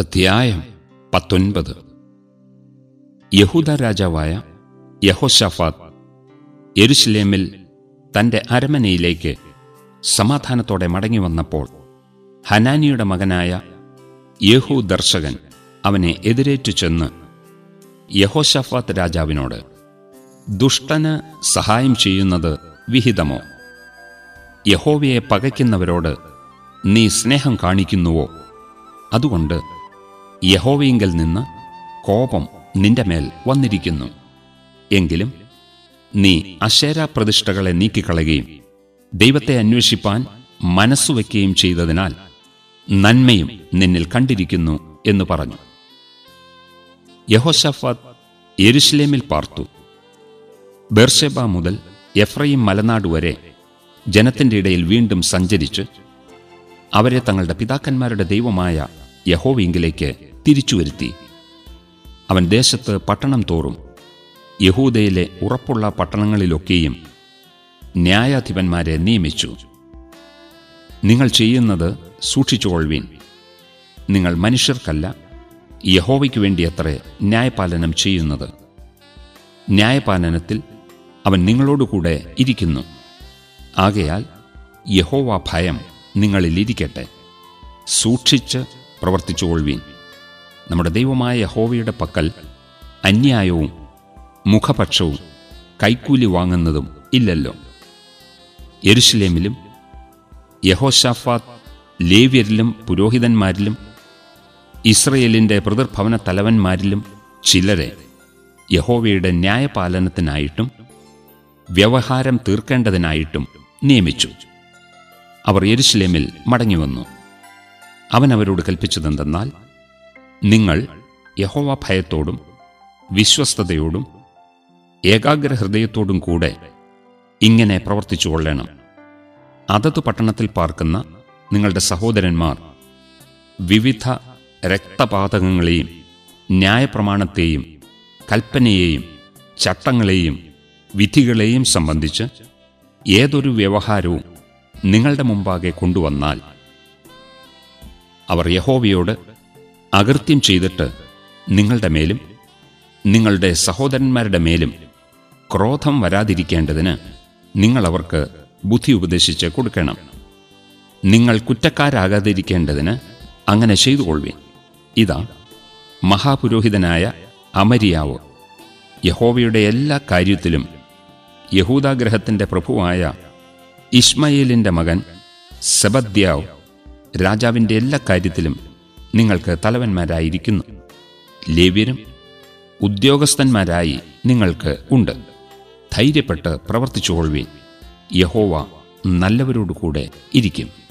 അധ്യായം പത്തൊൻപത് യഹൂദ രാജാവായ യഹോഷാഫാത്ത് യെരുശലേമിൽ തന്റെ അരമനയിലേക്ക് സമാധാനത്തോടെ മടങ്ങി വന്നപ്പോൾ ഹനാനിയുടെ മകനായ യേഹു ദർശകൻ അവനെ എതിരേറ്റു ചെന്ന് യഹോഷാഫാത്ത് രാജാവിനോട് ദുഷ്ടന് സഹായം ചെയ്യുന്നത് വിഹിതമോ യഹോവയെ പകയ്ക്കുന്നവരോട് നീ സ്നേഹം കാണിക്കുന്നുവോ അതുകൊണ്ട് യഹോവയിങ്കൽ നിന്ന് കോപം നിന്റെ മേൽ വന്നിരിക്കുന്നു എങ്കിലും നീ അശേര പ്രതിഷ്ഠകളെ നീക്കിക്കളയുകയും ദൈവത്തെ അന്വേഷിപ്പാൻ മനസ്സുവെക്കുകയും ചെയ്തതിനാൽ നന്മയും നിന്നിൽ കണ്ടിരിക്കുന്നു എന്ന് പറഞ്ഞു യഹോഷഫാത്ത് യെരുഷലേമിൽ പാർത്തു ബെർഷെബ മുതൽ എഫ്രൈം മലനാട് വരെ ജനത്തിന്റെ ഇടയിൽ വീണ്ടും സഞ്ചരിച്ച് അവരെ തങ്ങളുടെ പിതാക്കന്മാരുടെ ദൈവമായ യഹോവയിങ്കിലേക്ക് തിരിച്ചുവരുത്തി അവൻ ദേശത്ത് പട്ടണം തോറും യഹൂദയിലെ ഉറപ്പുള്ള പട്ടണങ്ങളിലൊക്കെയും ന്യായാധിപന്മാരെ നിയമിച്ചു നിങ്ങൾ ചെയ്യുന്നത് സൂക്ഷിച്ചുകൊള്ളുവീൻ നിങ്ങൾ മനുഷ്യർക്കല്ല യഹോവയ്ക്കു വേണ്ടിയത്രേ ന്യായപാലനം ചെയ്യുന്നത് ന്യായപാലനത്തിൽ അവൻ നിങ്ങളോടുകൂടെ ഇരിക്കുന്നു ആകയാൽ യഹോവ ഭയം നിങ്ങളിലിരിക്കട്ടെ സൂക്ഷിച്ച് പ്രവർത്തിച്ചുകൊള്ളുവീൻ നമ്മുടെ ദൈവമായ യഹോവയുടെ പക്കൽ അന്യായവും മുഖപക്ഷവും കൈക്കൂലി വാങ്ങുന്നതും ഇല്ലല്ലോ യെരുഷലേമിലും യഹോഷാഫാത്ത് ലേവ്യരിലും പുരോഹിതന്മാരിലും ഇസ്രയേലിന്റെ പിതൃഭവന തലവന്മാരിലും ചിലരെ യഹോവയുടെ ന്യായപാലനത്തിനായിട്ടും വ്യവഹാരം തീർക്കേണ്ടതിനായിട്ടും നിയമിച്ചു അവർ യെരുഷലേമിൽ മടങ്ങിവന്നു അവൻ അവരോട് കൽപ്പിച്ചതെന്തെന്നാൽ നിങ്ങൾ യഹോവ ഭയത്തോടും വിശ്വസ്തയോടും ഏകാഗ്ര ഹൃദയത്തോടും കൂടെ ഇങ്ങനെ പ്രവർത്തിച്ചു കൊള്ളണം അതത് പട്ടണത്തിൽ പാർക്കുന്ന നിങ്ങളുടെ സഹോദരന്മാർ വിവിധ രക്തപാതകങ്ങളെയും ന്യായപ്രമാണത്തെയും കൽപ്പനയെയും ചട്ടങ്ങളെയും വിധികളെയും സംബന്ധിച്ച് ഏതൊരു വ്യവഹാരവും നിങ്ങളുടെ മുമ്പാകെ കൊണ്ടുവന്നാൽ അവർ യഹോവയോട് അകൃത്യം ചെയ്തിട്ട് നിങ്ങളുടെ മേലും നിങ്ങളുടെ സഹോദരന്മാരുടെ മേലും ക്രോധം വരാതിരിക്കേണ്ടതിന് നിങ്ങൾ അവർക്ക് ബുദ്ധി ഉപദേശിച്ച് കൊടുക്കണം നിങ്ങൾ കുറ്റക്കാരാകാതിരിക്കേണ്ടതിന് അങ്ങനെ ചെയ്തുകൊള്ളുവിൻ ഇതാ മഹാപുരോഹിതനായ അമരിയാവ് യഹോവയുടെ എല്ലാ കാര്യത്തിലും യഹൂദാഗ്രഹത്തിന്റെ പ്രഭുവായ ഇസ്മയേലിന്റെ മകൻ സെബദ്യാവ് രാജാവിന്റെ എല്ലാ കാര്യത്തിലും നിങ്ങൾക്ക് തലവന്മാരായിരിക്കുന്നു ലേവ്യരും ഉദ്യോഗസ്ഥന്മാരായി നിങ്ങൾക്ക് ഉണ്ട് ധൈര്യപ്പെട്ട് പ്രവർത്തിച്ചുകൊള്ളുവീൻ യഹോവ നല്ലവരോടുകൂടെ ഇരിക്കും